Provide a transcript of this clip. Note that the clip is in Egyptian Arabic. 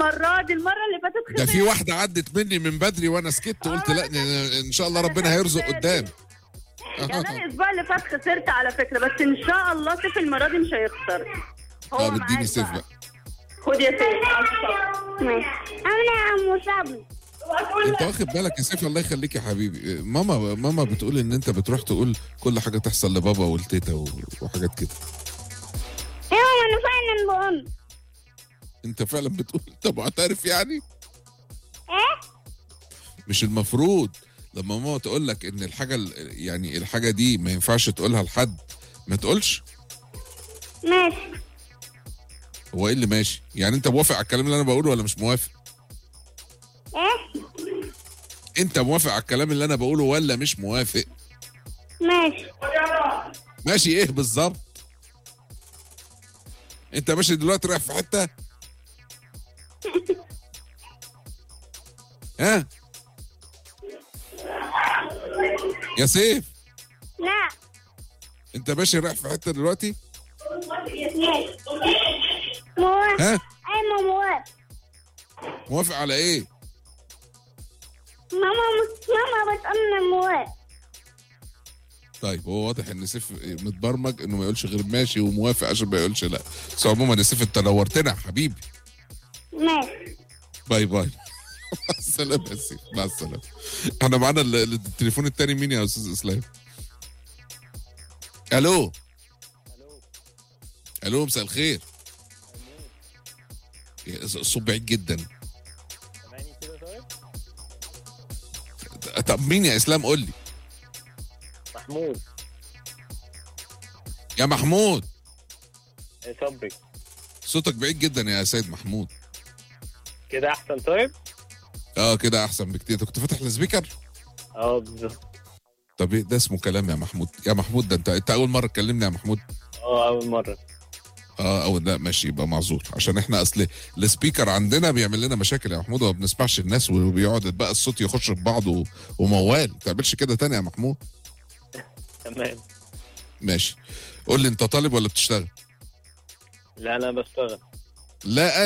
المره دي المره اللي فاتت ده خسرت في واحده عدت مني من بدري وانا سكت قلت لا ن- ان شاء الله ربنا هيرزق قدام يعني انا الاسبوع اللي فات خسرت على فكره بس ان شاء الله سيف المره دي مش هيخسر هو طب اديني معاك سيف بقى خد يا سيف ماشي انا عم صبري انت واخد بالك يا سيف الله يخليك يا حبيبي ماما ماما بتقول ان انت بتروح تقول كل حاجه تحصل لبابا والتيتا و- وحاجات كده ايوه انا فعلا بقول انت فعلا بتقول انت معترف يعني ايه مش المفروض لما ماما تقول لك ان الحاجه ال- يعني الحاجه دي ما ينفعش تقولها لحد ما تقولش ماشي هو ايه اللي ماشي يعني انت موافق على الكلام اللي انا بقوله ولا مش موافق ايه انت موافق على الكلام اللي انا بقوله ولا مش موافق ماشي ماشي ايه بالظبط انت ماشي دلوقتي رايح في حته ها يا سيف لا انت ماشي رايح في حته دلوقتي ماشي موافق ها ايوه موافق موافق على ايه ماما ماما بتقول لي موافق طيب هو واضح ان سيف متبرمج انه ما يقولش غير ماشي وموافق عشان ما يقولش لا بس عموما يا سيف انت نورتنا يا حبيبي ماشي باي باي مع السلامه يا سيف مع السلامه احنا معانا ال- ال- التليفون التاني مين يا استاذ اسلام الو الو مساء الخير يا- الصوت بعيد جدا طب مين يا اسلام قول لي محمود يا محمود صبري صوتك بعيد جدا يا سيد محمود كده احسن طيب اه كده احسن بكتير انت كنت فاتح السبيكر اه بالظبط طب إيه ده اسمه كلام يا محمود يا محمود ده انت انت اول مره تكلمني يا محمود اه اول مره اه او لا ماشي يبقى معذور عشان احنا اصل السبيكر عندنا بيعمل لنا مشاكل يا محمود وما بنسمعش الناس وبيقعد بقى الصوت يخش في بعضه وموال ما تعملش كده تاني يا محمود تمام ماشي قول لي انت طالب ولا بتشتغل لا انا بشتغل لا